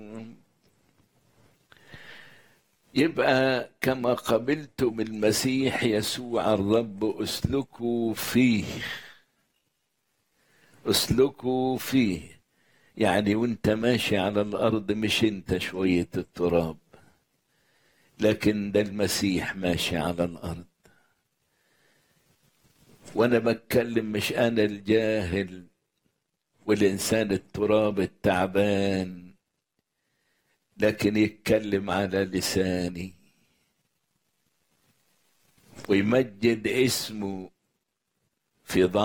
يبقى كما قبلتم المسيح يسوع الرب اسلكوا فيه اسلكوا فيه يعني وانت ماشي على الارض مش انت شويه التراب لكن ده المسيح ماشي على الارض وانا بتكلم مش انا الجاهل والانسان التراب التعبان لكن يتكلم على لساني ويمجد اسمه في ضعف